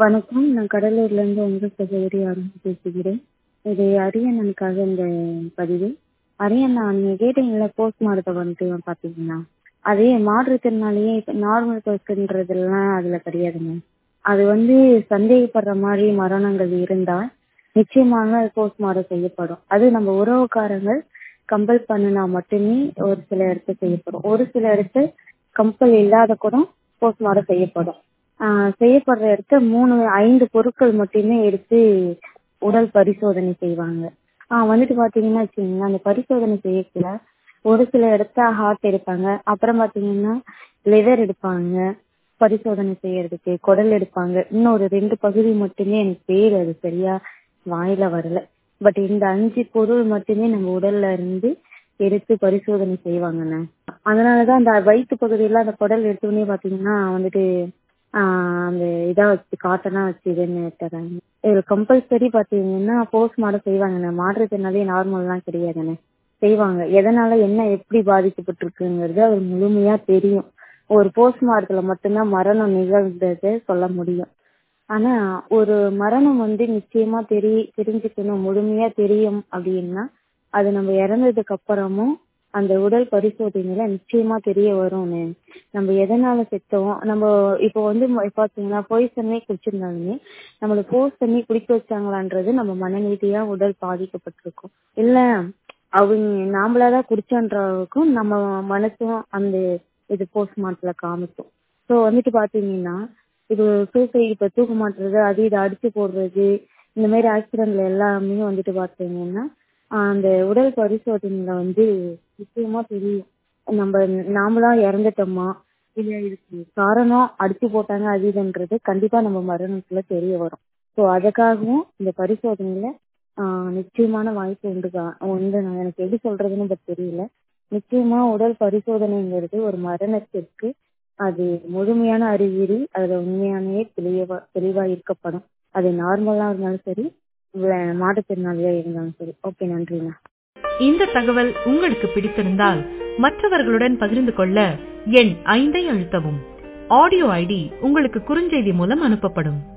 வணக்கம் நான் கடலூர்லேருந்து உங்கள் சகோதரி அருண் பேசுகிறேன் இது அரியண்ணனுக்காக இந்த பதிவு அரியண்ணா நீங்கள் கேட்டீங்கல்ல போஸ்ட்மார்ட்டம் வந்துட்டு பார்த்தீங்கன்னா அதே மாற்றுத்திறனாளியே இப்போ நார்மல் பர்சன்றதெல்லாம் அதில் கிடையாதுங்க அது வந்து சந்தேகப்படுற மாதிரி மரணங்கள் இருந்தால் நிச்சயமாக போஸ்ட்மார்ட்டம் செய்யப்படும் அது நம்ம உறவுக்காரங்க கம்பல் பண்ணினா மட்டுமே ஒரு சில இடத்துல செய்யப்படும் ஒரு சில இடத்துல கம்பல் இல்லாத கூட போஸ்ட்மார்ட்டம் செய்யப்படும் செய்யப்படுற இடத்த மூணு ஐந்து பொருட்கள் மட்டுமே எடுத்து உடல் பரிசோதனை செய்வாங்க வந்துட்டு பார்த்தீங்கன்னா வச்சுக்கோங்களேன் அந்த பரிசோதனை செய்யக்குள்ள ஒரு சில இடத்த ஹார்ட் எடுப்பாங்க அப்புறம் பார்த்தீங்கன்னா லிவர் எடுப்பாங்க பரிசோதனை செய்யறதுக்கு குடல் எடுப்பாங்க இன்னும் ஒரு ரெண்டு பகுதி மட்டுமே எனக்கு பேர் அது சரியா வாயில வரல பட் இந்த அஞ்சு பொருள் மட்டுமே நம்ம உடல்ல இருந்து எடுத்து பரிசோதனை செய்வாங்கண்ணே அதனாலதான் அந்த வயிற்று பகுதியில அந்த குடல் எடுத்தோடனே பார்த்தீங்கன்னா வந்துட்டு அந்த இதா வச்சு காட்டனா வச்சு இதுன்னு தராங்க இது கம்பல்சரி பார்த்தீங்கன்னா போஸ்ட்மார்ட்டம் செய்வாங்கண்ணே மாற்றுத்திறனாலே நார்மல்லாம் கிடையாதுண்ணே செய்வாங்க எதனால என்ன எப்படி பாதிக்கப்பட்டிருக்குங்கிறது அது முழுமையா தெரியும் ஒரு போஸ்ட்மார்ட்டத்தில் மட்டும்தான் மரணம் நிகழ்ந்ததை சொல்ல முடியும் ஆனா ஒரு மரணம் வந்து நிச்சயமா தெரி தெரிஞ்சுக்கணும் முழுமையா தெரியும் அப்படின்னா அது நம்ம இறந்ததுக்கு அப்புறமும் அந்த உடல் பரிசோதனையில நிச்சயமா தெரிய வரும்னு நம்ம எதனால செத்தோம் நம்ம இப்போ வந்து பாத்தீங்கன்னா பொய் தண்ணி குடிச்சிருந்தாலுமே நம்மள போஸ் தண்ணி குடிக்க வச்சாங்களான்றது நம்ம மனநீதியா உடல் பாதிக்கப்பட்டிருக்கும் இல்ல அவங்க நாமளாதான் குடிச்சோன்றவுக்கும் நம்ம மனசும் அந்த இது போஸ்ட்மார்ட்டத்துல காமிக்கும் ஸோ வந்துட்டு பாத்தீங்கன்னா இது சூசைட் இப்போ தூக்க மாட்டுறது அது இதை அடிச்சு போடுறது இந்த மாதிரி ஆக்சிடென்ட்ல எல்லாமே வந்துட்டு பார்த்தீங்கன்னா அந்த உடல் பரிசோதனையில வந்து நிச்சயமா தெரியும் நம்ம நாமளா இறந்துட்டோமா இல்ல இதுக்கு காரணம் அடிச்சு போட்டாங்க அது இதுன்றது கண்டிப்பா நம்ம மரணத்துல தெரிய வரும் ஸோ அதுக்காகவும் இந்த பரிசோதனையில நிச்சயமான வாய்ப்பு உண்டுக்கா உண்டு எனக்கு எப்படி சொல்றதுன்னு பட் தெரியல நிச்சயமா உடல் பரிசோதனைங்கிறது ஒரு மரணத்திற்கு அது முழுமையான அறிகுறி அதுல உண்மையானே தெளிவா தெளிவா இருக்கப்படும் அது நார்மலா இருந்தாலும் சரி மாற்றுத்திறனாளியா இருந்தாலும் சரி ஓகே நன்றிண்ணா இந்த தகவல் உங்களுக்கு பிடித்திருந்தால் மற்றவர்களுடன் பகிர்ந்து கொள்ள எண் ஐந்தை அழுத்தவும் ஆடியோ ஐடி உங்களுக்கு குறுஞ்செய்தி மூலம் அனுப்பப்படும்